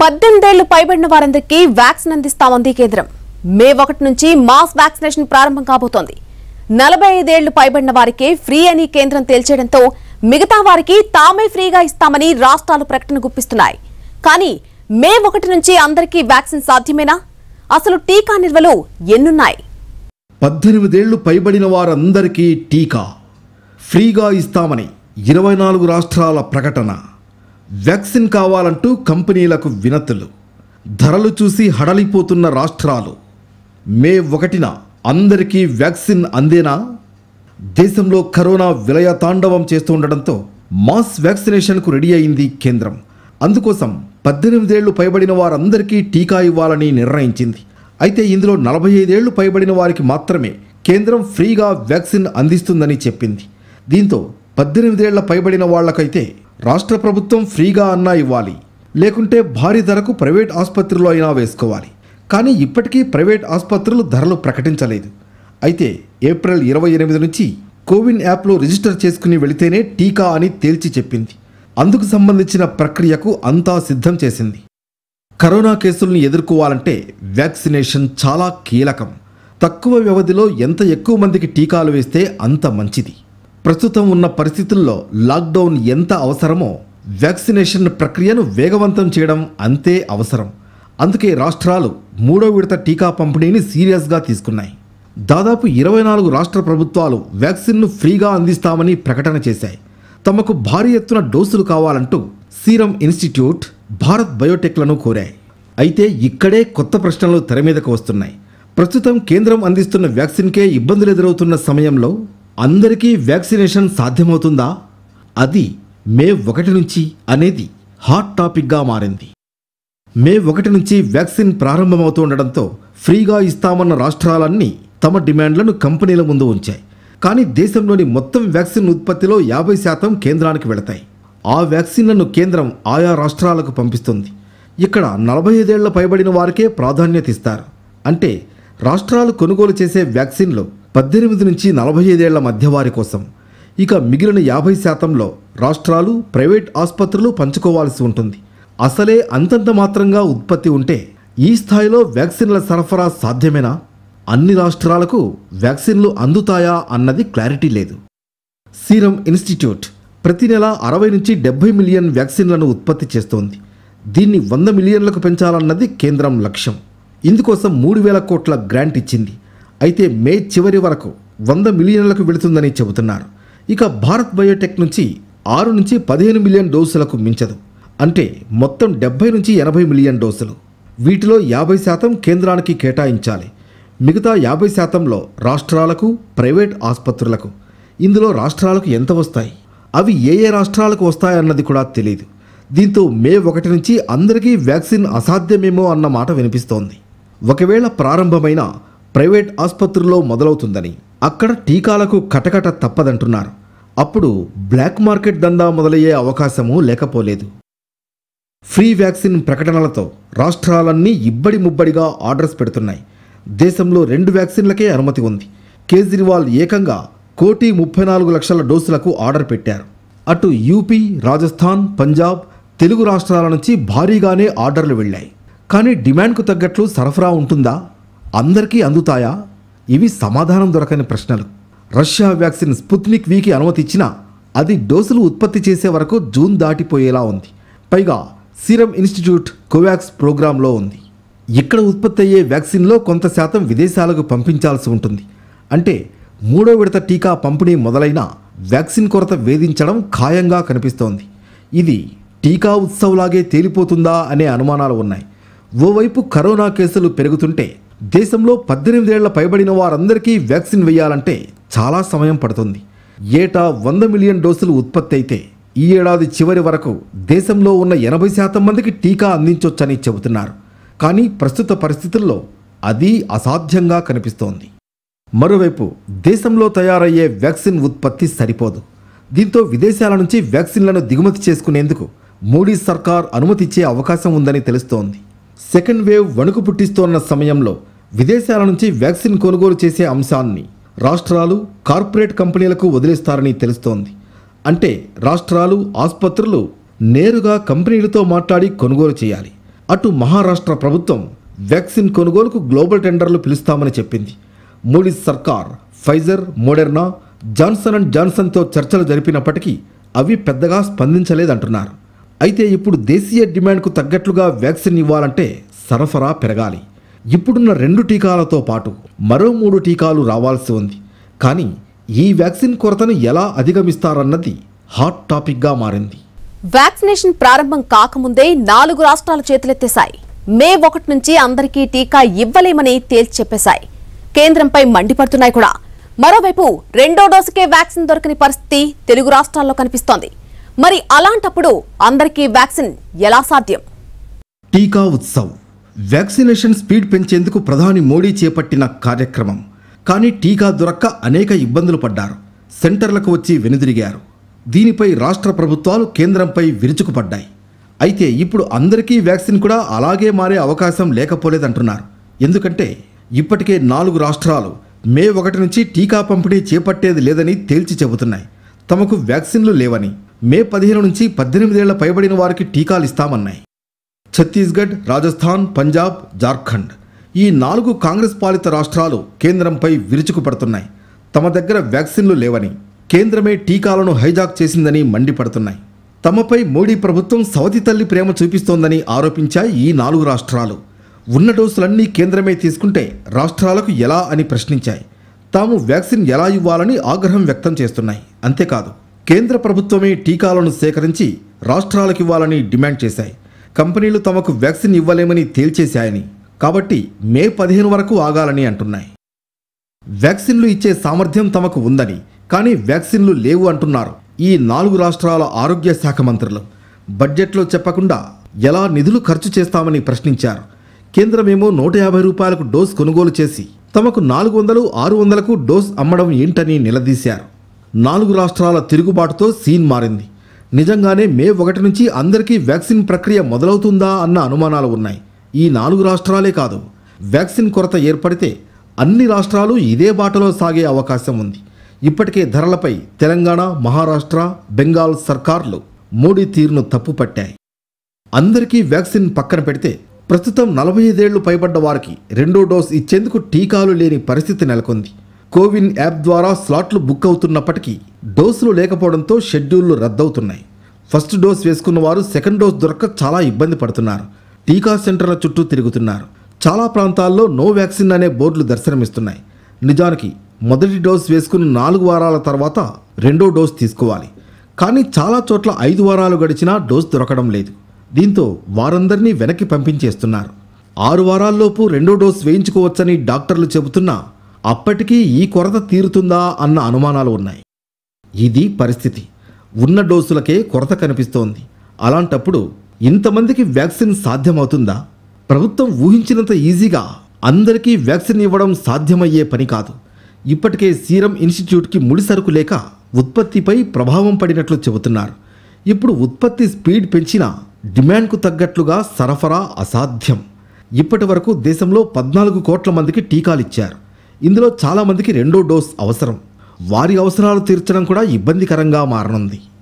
పద్దెనిమిదేళ్లు పైబడిన వారందరికీ వ్యాక్సిన్ అందిస్తామంది కేంద్రం మే ఒకటి నుంచి మాస్ వ్యాక్సినేషన్ ప్రారంభం కాబోతోంది నలభై ఐదేళ్లు పైబడిన వారికే ఫ్రీ అని కేంద్రం తేల్చేయడంతో మిగతా వారికి తామే ఫ్రీగా ఇస్తామని రాష్ట్రాలు ప్రకటన గుప్పిస్తున్నాయి కానీ మే ఒకటి నుంచి అందరికీ వ్యాక్సిన్ సాధ్యమేనా అసలు టీకా నిల్వలు ఎన్నున్నాయి పద్దెనిమిదేళ్లు పైబడిన వారందరికీ టీకా ఫ్రీగా ఇస్తామని ఇరవై నాలుగు రాష్ట్రాల ప్రకటన వ్యాక్సిన్ కావాలంటూ కంపెనీలకు వినతులు ధరలు చూసి హడలిపోతున్న రాష్ట్రాలు మే ఒకటిన అందరికీ వ్యాక్సిన్ అందేనా దేశంలో కరోనా విలయ తాండవం చేస్తుండటంతో మాస్ వ్యాక్సినేషన్కు రెడీ అయింది కేంద్రం అందుకోసం పద్దెనిమిదేళ్లు పైబడిన వారందరికీ టీకా ఇవ్వాలని నిర్ణయించింది అయితే ఇందులో నలభై ఐదేళ్లు పైబడిన వారికి మాత్రమే కేంద్రం ఫ్రీగా వ్యాక్సిన్ అందిస్తుందని చెప్పింది దీంతో పద్దెనిమిదేళ్ల పైబడిన వాళ్లకైతే రాష్ట్ర ప్రభుత్వం ఫ్రీగా అన్నా ఇవ్వాలి లేకుంటే భారీ ధరకు ప్రైవేట్ ఆసుపత్రిలో అయినా వేసుకోవాలి కానీ ఇప్పటికీ ప్రైవేట్ ఆసుపత్రులు ధరలు ప్రకటించలేదు అయితే ఏప్రిల్ ఇరవై ఎనిమిది నుంచి కోవిన్ యాప్లో రిజిస్టర్ చేసుకుని వెళితేనే టీకా అని తేల్చి చెప్పింది అందుకు సంబంధించిన ప్రక్రియకు అంతా సిద్ధం చేసింది కరోనా కేసుల్ని ఎదుర్కోవాలంటే వ్యాక్సినేషన్ చాలా కీలకం తక్కువ వ్యవధిలో ఎంత ఎక్కువ మందికి టీకాలు వేస్తే అంత మంచిది ప్రస్తుతం ఉన్న పరిస్థితుల్లో లాక్డౌన్ ఎంత అవసరమో వ్యాక్సినేషన్ ప్రక్రియను వేగవంతం చేయడం అంతే అవసరం అందుకే రాష్ట్రాలు మూడో విడత టీకా పంపిణీని సీరియస్గా తీసుకున్నాయి దాదాపు ఇరవై నాలుగు రాష్ట్ర ప్రభుత్వాలు వ్యాక్సిన్ను ఫ్రీగా అందిస్తామని ప్రకటన చేశాయి తమకు భారీ ఎత్తున డోసులు కావాలంటూ సీరం ఇన్స్టిట్యూట్ భారత్ బయోటెక్లను కోరాయి అయితే ఇక్కడే కొత్త ప్రశ్నలు తెర మీదకు వస్తున్నాయి ప్రస్తుతం కేంద్రం అందిస్తున్న వ్యాక్సిన్కే ఇబ్బందులు ఎదురవుతున్న సమయంలో అందరికీ వ్యాక్సినేషన్ సాధ్యమవుతుందా అది మే ఒకటి నుంచి అనేది హాట్ టాపిక్గా మారింది మే ఒకటి నుంచి వ్యాక్సిన్ ప్రారంభమవుతుండటంతో ఫ్రీగా ఇస్తామన్న రాష్ట్రాలన్నీ తమ డిమాండ్లను కంపెనీల ముందు ఉంచాయి కానీ దేశంలోని మొత్తం వ్యాక్సిన్ ఉత్పత్తిలో యాభై శాతం కేంద్రానికి వెళతాయి ఆ వ్యాక్సిన్లను కేంద్రం ఆయా రాష్ట్రాలకు పంపిస్తుంది ఇక్కడ నలభై ఐదేళ్ల పైబడిన వారికే ప్రాధాన్యత ఇస్తారు అంటే రాష్ట్రాలు కొనుగోలు చేసే వ్యాక్సిన్లు పద్దెనిమిది నుంచి నలభై ఐదేళ్ల మధ్య వారి కోసం ఇక మిగిలిన యాభై శాతంలో రాష్ట్రాలు ప్రైవేట్ ఆసుపత్రులు పంచుకోవాల్సి ఉంటుంది అసలే అంతంత మాత్రంగా ఉత్పత్తి ఉంటే ఈ స్థాయిలో వ్యాక్సిన్ల సరఫరా సాధ్యమేనా అన్ని రాష్ట్రాలకు వ్యాక్సిన్లు అందుతాయా అన్నది క్లారిటీ లేదు సీరం ఇన్స్టిట్యూట్ ప్రతి నెల అరవై నుంచి డెబ్బై మిలియన్ వ్యాక్సిన్లను ఉత్పత్తి చేస్తోంది దీన్ని వంద మిలియన్లకు పెంచాలన్నది కేంద్రం లక్ష్యం ఇందుకోసం మూడు వేల కోట్ల గ్రాంట్ ఇచ్చింది అయితే మే చివరి వరకు వంద మిలియన్లకు వెళుతుందని చెబుతున్నారు ఇక భారత్ బయోటెక్ నుంచి ఆరు నుంచి పదిహేను మిలియన్ డోసులకు మించదు అంటే మొత్తం డెబ్బై నుంచి ఎనభై మిలియన్ డోసులు వీటిలో యాభై శాతం కేంద్రానికి కేటాయించాలి మిగతా యాభై శాతంలో రాష్ట్రాలకు ప్రైవేట్ ఆసుపత్రులకు ఇందులో రాష్ట్రాలకు ఎంత వస్తాయి అవి ఏ ఏ రాష్ట్రాలకు వస్తాయన్నది కూడా తెలియదు దీంతో మే ఒకటి నుంచి అందరికీ వ్యాక్సిన్ అసాధ్యమేమో అన్న మాట వినిపిస్తోంది ఒకవేళ ప్రారంభమైన ప్రైవేట్ ఆసుపత్రుల్లో మొదలవుతుందని అక్కడ టీకాలకు కటకట తప్పదంటున్నారు అప్పుడు బ్లాక్ మార్కెట్ దందా మొదలయ్యే అవకాశమూ లేకపోలేదు ఫ్రీ వ్యాక్సిన్ ప్రకటనలతో రాష్ట్రాలన్నీ ఇబ్బడి ముబ్బడిగా ఆర్డర్స్ పెడుతున్నాయి దేశంలో రెండు వ్యాక్సిన్లకే అనుమతి ఉంది కేజ్రీవాల్ ఏకంగా కోటి ముప్పై నాలుగు లక్షల డోసులకు ఆర్డర్ పెట్టారు అటు యూపీ రాజస్థాన్ పంజాబ్ తెలుగు రాష్ట్రాల నుంచి భారీగానే ఆర్డర్లు వెళ్ళాయి కానీ డిమాండ్కు తగ్గట్లు సరఫరా ఉంటుందా అందరికీ అందుతాయా ఇవి సమాధానం దొరకని ప్రశ్నలు రష్యా వ్యాక్సిన్ స్పుత్నిక్ వీకి అనుమతి ఇచ్చినా అది డోసులు ఉత్పత్తి చేసే వరకు జూన్ దాటిపోయేలా ఉంది పైగా సీరం ఇన్స్టిట్యూట్ కోవాక్స్ ప్రోగ్రాంలో ఉంది ఇక్కడ ఉత్పత్తి అయ్యే వ్యాక్సిన్లో కొంత శాతం విదేశాలకు పంపించాల్సి ఉంటుంది అంటే మూడో విడత టీకా పంపిణీ మొదలైన వ్యాక్సిన్ కొరత వేధించడం ఖాయంగా కనిపిస్తోంది ఇది టీకా ఉత్సవ్లాగే తేలిపోతుందా అనే అనుమానాలు ఉన్నాయి ఓవైపు కరోనా కేసులు పెరుగుతుంటే దేశంలో పద్దెనిమిదేళ్ల పైబడిన వారందరికీ వ్యాక్సిన్ వేయాలంటే చాలా సమయం పడుతుంది ఏటా వంద మిలియన్ డోసులు ఉత్పత్తి అయితే ఈ ఏడాది చివరి వరకు దేశంలో ఉన్న ఎనభై శాతం మందికి టీకా అందించొచ్చని చెబుతున్నారు కానీ ప్రస్తుత పరిస్థితుల్లో అది అసాధ్యంగా కనిపిస్తోంది మరోవైపు దేశంలో తయారయ్యే వ్యాక్సిన్ ఉత్పత్తి సరిపోదు దీంతో విదేశాల నుంచి వ్యాక్సిన్లను దిగుమతి చేసుకునేందుకు మోడీ సర్కార్ అనుమతిచ్చే అవకాశం ఉందని తెలుస్తోంది సెకండ్ వేవ్ వణుకు పుట్టిస్తోన్న సమయంలో విదేశాల నుంచి వ్యాక్సిన్ కొనుగోలు చేసే అంశాన్ని రాష్ట్రాలు కార్పొరేట్ కంపెనీలకు వదిలేస్తారని తెలుస్తోంది అంటే రాష్ట్రాలు ఆసుపత్రులు నేరుగా కంపెనీలతో మాట్లాడి కొనుగోలు చేయాలి అటు మహారాష్ట్ర ప్రభుత్వం వ్యాక్సిన్ కొనుగోలుకు గ్లోబల్ టెండర్లు పిలుస్తామని చెప్పింది మోడీ సర్కార్ ఫైజర్ మోడెర్నా జాన్సన్ అండ్ జాన్సన్తో చర్చలు జరిపినప్పటికీ అవి పెద్దగా స్పందించలేదంటున్నారు అయితే ఇప్పుడు దేశీయ డిమాండ్కు తగ్గట్లుగా వ్యాక్సిన్ ఇవ్వాలంటే సరఫరా పెరగాలి ఇప్పుడున్న రెండు టీకాలతో పాటు మరో మూడు టీకాలు రావాల్సి ఉంది కానీ ఈ వ్యాక్సిన్ కొరతను ఎలా అధిగమిస్తారన్నది హాట్ టాపిక్గా మారింది వ్యాక్సినేషన్ ప్రారంభం కాకముందే నాలుగు రాష్ట్రాలు చేతులెత్తేశాయి మే ఒకటి నుంచి అందరికీ టీకా ఇవ్వలేమని తేల్చి చెప్పేశాయి కేంద్రంపై మండిపడుతున్నాయి కూడా మరోవైపు రెండో డోసుకే వ్యాక్సిన్ దొరకని పరిస్థితి తెలుగు రాష్ట్రాల్లో కనిపిస్తోంది మరి అలాంటప్పుడు అందరికీ వ్యాక్సిన్ ఎలా సాధ్యం టీకా ఉత్సవ్ వ్యాక్సినేషన్ స్పీడ్ పెంచేందుకు ప్రధాని మోడీ చేపట్టిన కార్యక్రమం కానీ టీకా దొరక్క అనేక ఇబ్బందులు పడ్డారు సెంటర్లకు వచ్చి వెనుదిరిగారు దీనిపై రాష్ట్ర ప్రభుత్వాలు కేంద్రంపై విరుచుకుపడ్డాయి అయితే ఇప్పుడు అందరికీ వ్యాక్సిన్ కూడా అలాగే మారే అవకాశం లేకపోలేదంటున్నారు ఎందుకంటే ఇప్పటికే నాలుగు రాష్ట్రాలు మే ఒకటి నుంచి టీకా పంపిణీ చేపట్టేది లేదని తేల్చి చెబుతున్నాయి తమకు వ్యాక్సిన్లు లేవని మే పదిహేను నుంచి పద్దెనిమిదేళ్ల పైబడిన వారికి టీకాలు ఇస్తామన్నాయి ఛత్తీస్గఢ్ రాజస్థాన్ పంజాబ్ జార్ఖండ్ ఈ నాలుగు కాంగ్రెస్ పాలిత రాష్ట్రాలు కేంద్రంపై విరుచుకుపడుతున్నాయి తమ దగ్గర వ్యాక్సిన్లు లేవని కేంద్రమే టీకాలను హైజాక్ చేసిందని మండిపడుతున్నాయి తమపై మోడీ ప్రభుత్వం సవతి తల్లి ప్రేమ చూపిస్తోందని ఆరోపించాయి ఈ నాలుగు రాష్ట్రాలు ఉన్న డోసులన్నీ కేంద్రమే తీసుకుంటే రాష్ట్రాలకు ఎలా అని ప్రశ్నించాయి తాము వ్యాక్సిన్ ఎలా ఇవ్వాలని ఆగ్రహం వ్యక్తం చేస్తున్నాయి అంతేకాదు కేంద్ర ప్రభుత్వమే టీకాలను సేకరించి రాష్ట్రాలకు ఇవ్వాలని డిమాండ్ చేశాయి కంపెనీలు తమకు వ్యాక్సిన్ ఇవ్వలేమని తేల్చేశాయని కాబట్టి మే పదిహేను వరకు ఆగాలని అంటున్నాయి వ్యాక్సిన్లు ఇచ్చే సామర్థ్యం తమకు ఉందని కానీ వ్యాక్సిన్లు లేవు అంటున్నారు ఈ నాలుగు రాష్ట్రాల ఆరోగ్య శాఖ మంత్రులు బడ్జెట్లో చెప్పకుండా ఎలా నిధులు ఖర్చు చేస్తామని ప్రశ్నించారు కేంద్రమేమో నూట యాభై రూపాయలకు డోస్ కొనుగోలు చేసి తమకు నాలుగు వందలు ఆరు వందలకు డోస్ అమ్మడం ఏంటని నిలదీశారు నాలుగు రాష్ట్రాల తిరుగుబాటుతో సీన్ మారింది నిజంగానే మే ఒకటి నుంచి అందరికీ వ్యాక్సిన్ ప్రక్రియ మొదలవుతుందా అన్న అనుమానాలు ఉన్నాయి ఈ నాలుగు రాష్ట్రాలే కాదు వ్యాక్సిన్ కొరత ఏర్పడితే అన్ని రాష్ట్రాలు ఇదే బాటలో సాగే అవకాశం ఉంది ఇప్పటికే ధరలపై తెలంగాణ మహారాష్ట్ర బెంగాల్ సర్కార్లు మోడీ తీరును తప్పుపట్టాయి అందరికీ వ్యాక్సిన్ పక్కన పెడితే ప్రస్తుతం నలభై ఐదేళ్లు పైబడ్డ వారికి రెండో డోస్ ఇచ్చేందుకు టీకాలు లేని పరిస్థితి నెలకొంది కోవిన్ యాప్ ద్వారా స్లాట్లు బుక్ అవుతున్నప్పటికీ డోసులు లేకపోవడంతో షెడ్యూళ్లు రద్దవుతున్నాయి ఫస్ట్ డోస్ వేసుకున్న వారు సెకండ్ డోస్ దొరక్క చాలా ఇబ్బంది పడుతున్నారు టీకా సెంటర్ల చుట్టూ తిరుగుతున్నారు చాలా ప్రాంతాల్లో నో వ్యాక్సిన్ అనే బోర్డులు దర్శనమిస్తున్నాయి నిజానికి మొదటి డోస్ వేసుకున్న నాలుగు వారాల తర్వాత రెండో డోస్ తీసుకోవాలి కానీ చాలా చోట్ల ఐదు వారాలు గడిచినా డోస్ దొరకడం లేదు దీంతో వారందరినీ వెనక్కి పంపించేస్తున్నారు ఆరు వారాల్లోపు రెండో డోస్ వేయించుకోవచ్చని డాక్టర్లు చెబుతున్నా అప్పటికీ ఈ కొరత తీరుతుందా అన్న అనుమానాలు ఉన్నాయి ఇది పరిస్థితి ఉన్న డోసులకే కొరత కనిపిస్తోంది అలాంటప్పుడు ఇంతమందికి వ్యాక్సిన్ సాధ్యమవుతుందా ప్రభుత్వం ఊహించినంత ఈజీగా అందరికీ వ్యాక్సిన్ ఇవ్వడం సాధ్యమయ్యే పని కాదు ఇప్పటికే సీరం ఇన్స్టిట్యూట్కి ముడిసరుకు లేక ఉత్పత్తిపై ప్రభావం పడినట్లు చెబుతున్నారు ఇప్పుడు ఉత్పత్తి స్పీడ్ పెంచినా డిమాండ్కు తగ్గట్లుగా సరఫరా అసాధ్యం ఇప్పటి వరకు దేశంలో పద్నాలుగు కోట్ల మందికి టీకాలు ఇచ్చారు ఇందులో చాలా మందికి రెండో డోస్ అవసరం వారి అవసరాలు తీర్చడం కూడా ఇబ్బందికరంగా మారనుంది